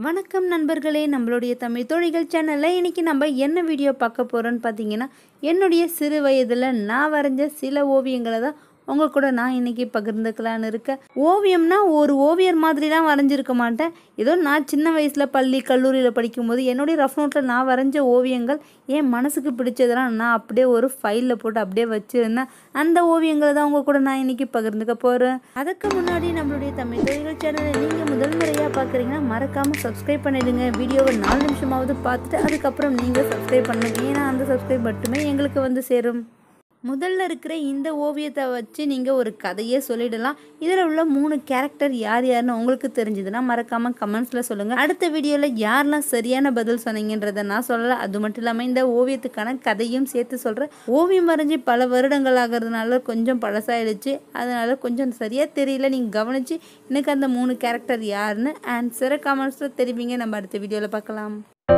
வணக்கம் நண்பர்களே நம்மளுடைய தமிழ் தொழில்கள் சேனலில் இன்றைக்கி நம்ம என்ன வீடியோ பார்க்க போகிறோன்னு பார்த்தீங்கன்னா என்னுடைய சிறு வயதில் நான் வரைஞ்ச சில ஓவியங்களை தான் உங்கள் கூட நான் இன்றைக்கி பகிர்ந்துக்கலான்னு இருக்கேன் ஓவியம்னா ஒரு ஓவியர் மாதிரிலாம் வரைஞ்சிருக்க மாட்டேன் ஏதோ நான் சின்ன வயசில் பள்ளி கல்லூரியில் படிக்கும்போது என்னுடைய ரஃப் நோட்டில் நான் வரைஞ்ச ஓவியங்கள் என் மனசுக்கு பிடிச்சதெல்லாம் நான் அப்படியே ஒரு ஃபைலில் போட்டு அப்படியே வச்சுருந்தேன் அந்த ஓவியங்களை தான் உங்கள் கூட நான் இன்றைக்கி பகிர்ந்துக்க போகிறேன் அதுக்கு முன்னாடி நம்மளுடைய தமிழ் தொழில்கள் சேனலை நீங்கள் முதல் முறையாக பார்க்குறீங்கன்னா மறக்காமல் சப்ஸ்கிரைப் பண்ணிடுங்க வீடியோவை நாலு நிமிஷமாவது பார்த்துட்டு அதுக்கப்புறம் நீங்கள் சப்ஸ்கிரைப் பண்ணுங்க ஏன்னா அந்த சப்ஸ்கிரைப் மட்டுமே எங்களுக்கு வந்து சேரும் முதல்ல இருக்கிற இந்த ஓவியத்தை வச்சு நீங்கள் ஒரு கதையே சொல்லிடலாம் இதில் உள்ள மூணு கேரக்டர் யார் யாருன்னு உங்களுக்கு தெரிஞ்சதுன்னா மறக்காமல் கமெண்ட்ஸில் சொல்லுங்கள் அடுத்த வீடியோவில் யாரெல்லாம் சரியான பதில் சொன்னீங்கன்றதை நான் சொல்லலை அது மட்டும் இல்லாமல் இந்த ஓவியத்துக்கான கதையும் சேர்த்து சொல்கிறேன் ஓவியம் வரைஞ்சி பல வருடங்கள் ஆகிறதுனால கொஞ்சம் பழசாயிடுச்சு அதனால கொஞ்சம் சரியாக தெரியல நீங்கள் கவனித்து எனக்கு அந்த மூணு கேரக்டர் யாருன்னு ஆன்சரை கமெண்ட்ஸில் தெரிவிங்க நம்ம அடுத்த வீடியோவில் பார்க்கலாம்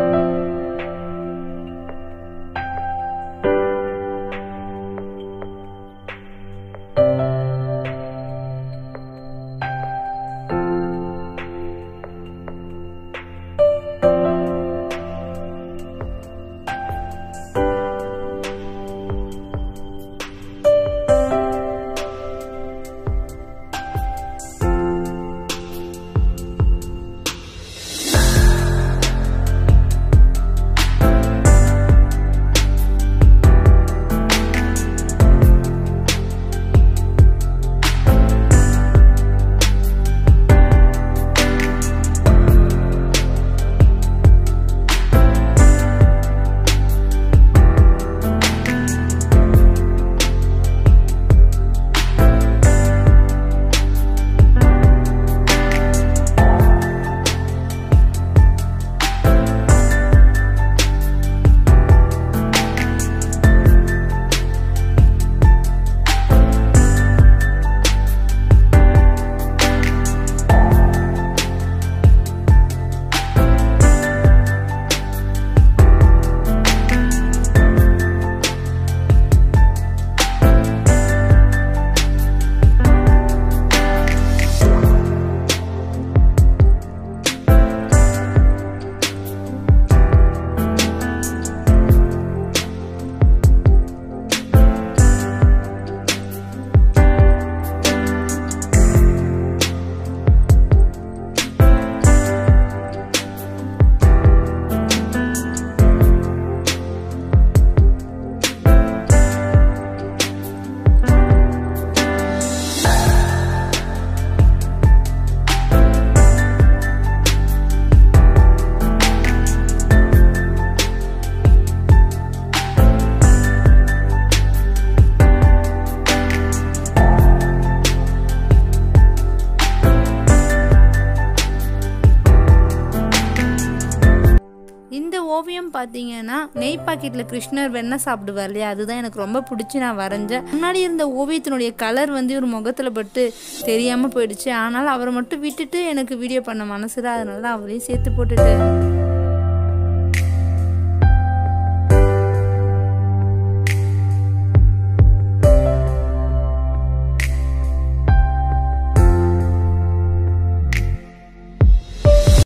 இந்த ஓவியம் பார்த்தீங்கன்னா நெய் பாக்கெட்டில் கிருஷ்ணர் வெண்ணெய் சாப்பிடுவார் இல்லையா அதுதான் எனக்கு ரொம்ப பிடிச்சி நான் வரைஞ்சேன் முன்னாடி இருந்த ஓவியத்தினுடைய கலர் வந்து ஒரு முகத்தில் பட்டு தெரியாமல் போயிடுச்சு ஆனால் அவரை மட்டும் விட்டுட்டு எனக்கு வீடியோ பண்ண மனசு தான் அதனால தான் அவரையும் சேர்த்து போட்டுட்டேன்